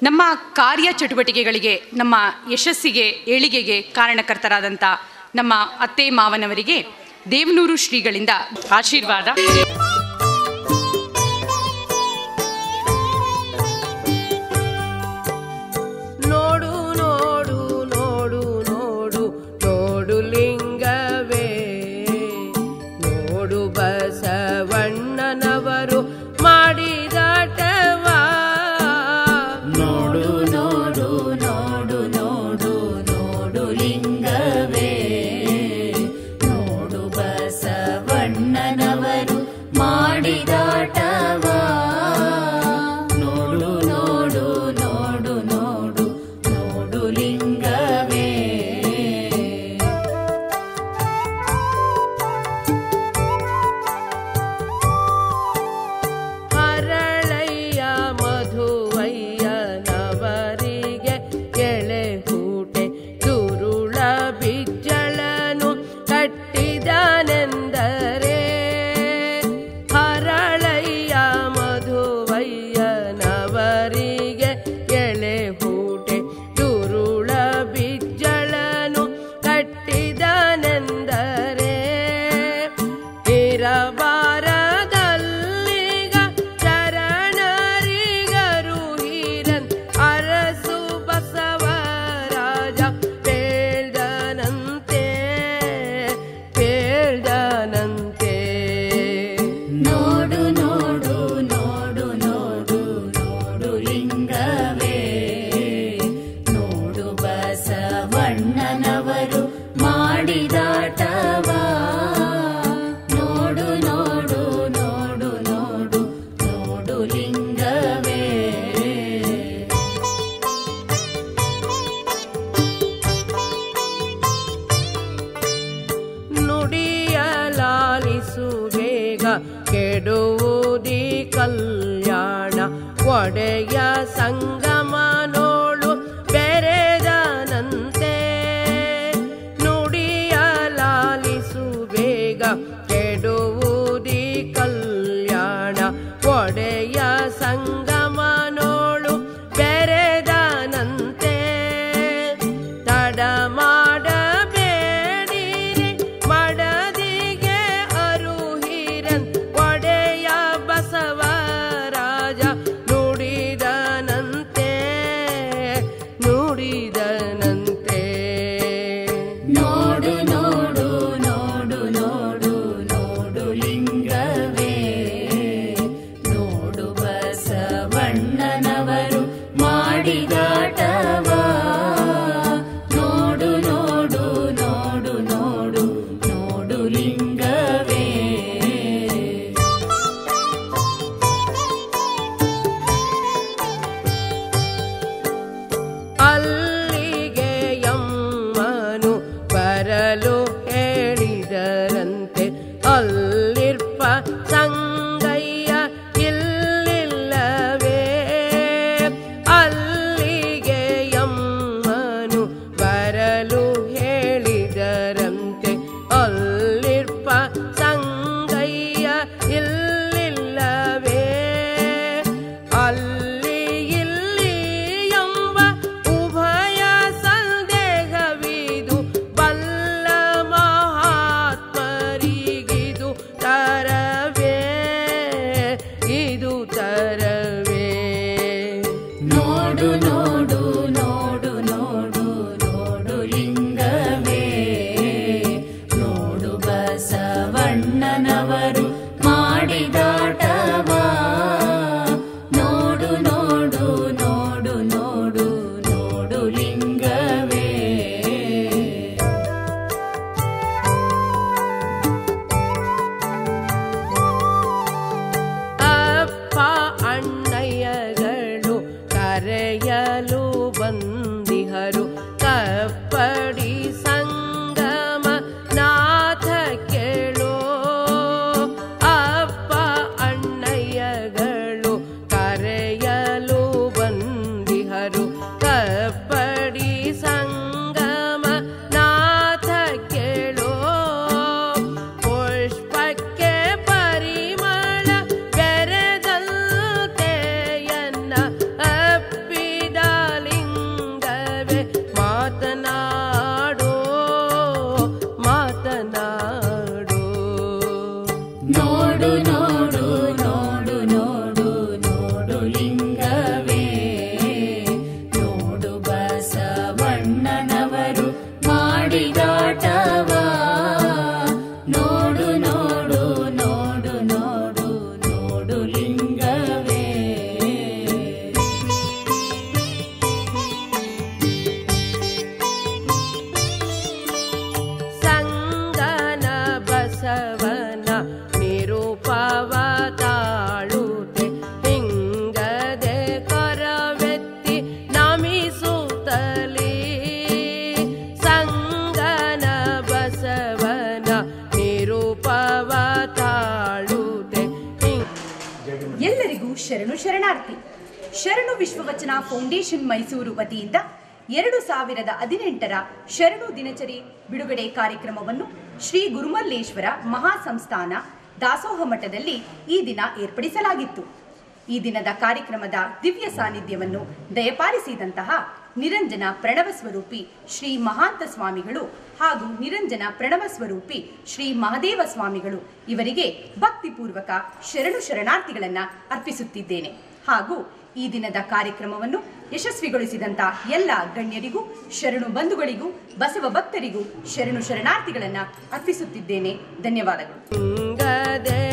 ನಮ್ಮ ಕಾರ್ಯ ಚಟುವಟಿಕೆಗಳಿಗೆ ನಮ್ಮ ಯಶಸ್ಸಿಗೆ ಏಳಿಗೆಗೆ ಕಾರಣಕರ್ತರಾದಂಥ ನಮ್ಮ ಅತ್ತೆ ಮಾವನವರಿಗೆ ದೇವನೂರು ಶ್ರೀಗಳಿಂದ ಆಶೀರ್ವಾದ ನೋಡು ನೋಡು ನೋಡು ನೋಡು ನೋಡು ಲಿಂಗವೇ ನೋಡು ಬಸವಣ್ಣನವರು ಮಾಡಿದಾಟವ ನೋಡು ನೋಡು ನೋಡು ನೋಡು ನೋಡು ಲಿಂಗವೇ ನೋಡು ಬಸವಣ್ಣನವರು ಮಾಡಿದಾಟವ ನೋಡು ನೋಡು ನೋಡು ನೋಡು ನೋಡು ಲಿಂಗವೇ ಹರಳಯ್ಯ ಮಧುವಯ್ಯನವರಿಗೆ ಎಳೆ ಹೂಟೆ ತುರುಳ ಬಿಜ್ಜಳನು ಕಟ್ಟಿದನೆಂದರೆ ಹರಳಯ್ಯ ಮಧುವಯ್ಯನವರಿಗೆ ಎಳೆ ಹೂಟೆ ತುರುಳ ಬಿಜ್ಜಳನು ಕಟ್ಟಿದನೆಂದರೆ ಇರಬಾರದಲ್ಲಿಗ ಶರಣರಿಗರು ಹೀರನ್ ಅರಸು ಬಸವರಾಜ ಪೇಳ್ದನಂತೆ ಪೇಳ್ದನಂತೆ ನೋಡು ನೋಡು ನೋಡು ನೋಡು ನೋಡು ಲಿಂಗವೇ ನೋಡು ಬಸವಣ್ಣನವರು ಮಾಡಿದಾಟವ ನೋಡು ನೋಡು ನೋಡು ನೋಡು ನೋಡು ಲಿಂಗವೇ ನುಡಿಯಲಾಲಿಸು ಬೇಗ ಕೆಡುವುದಿ ಕಲ್ಯಾಣ ಒಡೆಯ ಸಂಗಮನೋಳು ಬೆರೆದನಂತೆ ನುಡಿಯಲಾಲಿಸು ಬೇಗ ಕೆಡುವುದಿ ಕಲ್ಯಾಣ ಒಡೆಯ ಸಂಗಮನೋಳು ಬೆರೆದನಂತೆ ತಡ ಮಾಡಬೇಡಿರಿ ಮಡದಿಗೆ ಅರುಹಿರನ್ ಒಡೆಯ ಬಸವರಾಜ ನುಡಿದನಂತೆ ನುಡಿದನಂತೆ ನೋಡು ನೋಡು ನೋಡು ನೋಡು ನೋಡು ಲಿಂಗವೇ ನೋಡು ಬಸವಣ್ಣನವರು ಮಾಡಿದಾಟವ ನೋಡು ನೋಡು ನೋಡು ನೋಡು ನೋಡು ಲಿಂಗವೇ ಅಲ್ಲಿಗೆ ಯಮ್ಮನು ಬರಲು ಹೇಳಿದರಂತೆ ಅಲ್ಲಿರ್ಪ ಸಂಗಯ್ಯ ಇಲ್ಲಿಲ್ಲವೇ ಅಲ್ಲಿಗೆ ಯಮ್ಮನು ಬರಲು ಹೇಳಿದರಂತೆ ಅಲ್ಲಿರ್ಪ ಸಂಗಯ್ಯ ಇಲ್ಲಿಲ್ಲವೇ ಅಲ್ಲಿ ಇಲ್ಲಿ ಎಂಬ ಉಭಯ ಸಂದೇಹವಿದು ಬಲ್ಲ ಮಹಾತ್ಮರಿಗಿದು ತರವೇ ಇದು ತರವೇ ನೋಡು ನೋಡು ನೋಡು ನೋಡು ನೋಡು ಲಿಂಗವೇ ನೋಡು ಬಸವಣ್ಣನವರು ಮಾಡಿದಾಟವ ನೋಡು ನೋಡು ನೋಡು ನೋಡು ನೋಡು ಲಿಂಗವೇ ಅಪ್ಪ ಅಣ್ಣಯ್ಯಗಳು ಕರೆಯಲು ಬಂದಿಹರು ಕಪ್ಪಡಿ ಸಂಗಮ ನಾಥ ಕೇಳೋ ಅಪ್ಪ ಅಣ್ಣಯ್ಯಗಳು ಕರೆಯಲು ಬಂದಿಹರು ಕಪ್ಪಡಿ ಸಂಗಮ ನಾಥ ಕೇಳೋ ಪುಷ್ಪಕ್ಕೆ ಪರಿಮಳ ಬೆರೆದಲ್ತೆಯನ್ನ ಅಪ್ಪಿದ ಶರಣು ವಿಶ್ವವಚನ ಫೌಂಡೇಶನ್ ಮೈಸೂರು ವತಿಯಿಂದ ಎರಡು ಸಾವಿರದ ಹದಿನೆಂಟರ ಶರಣು ದಿನಚರಿ ಬಿಡುಗಡೆ ಕಾರ್ಯಕ್ರಮವನ್ನು ಶ್ರೀ ಗುರುಮಲ್ಲೇಶ್ವರ ಮಹಾಸಂಸ್ಥಾನ ದಾಸೋಹ ಮಠದಲ್ಲಿ ಈ ದಿನ ಏರ್ಪಡಿಸಲಾಗಿತ್ತು ಈ ದಿನದ ಕಾರ್ಯಕ್ರಮದ ದಿವ್ಯ ಸಾನ್ನಿಧ್ಯವನ್ನು ದಯಪಾಲಿಸಿದಂತಹ ನಿರಂಜನ ಪ್ರಣವ ಸ್ವರೂಪಿ ಶ್ರೀ ಮಹಾಂತ ಸ್ವಾಮಿಗಳು ಹಾಗೂ ನಿರಂಜನ ಪ್ರಣವ ಸ್ವರೂಪಿ ಶ್ರೀ ಮಹದೇವ ಸ್ವಾಮಿಗಳು ಇವರಿಗೆ ಭಕ್ತಿಪೂರ್ವಕ ಶರಣು ಶರಣಾರ್ಥಿಗಳನ್ನ ಅರ್ಪಿಸುತ್ತಿದ್ದೇನೆ ಹಾಗೂ ಈ ದಿನದ ಕಾರ್ಯಕ್ರಮವನ್ನು ಯಶಸ್ವಿಗೊಳಿಸಿದಂತ ಎಲ್ಲ ಗಣ್ಯರಿಗೂ ಶರಣು ಬಂಧುಗಳಿಗೂ ಬಸವ ಭಕ್ತರಿಗೂ ಶರಣು ಶರಣಾರ್ಥಿಗಳನ್ನ ಅರ್ಪಿಸುತ್ತಿದ್ದೇನೆ ಧನ್ಯವಾದಗಳು ಗದೆ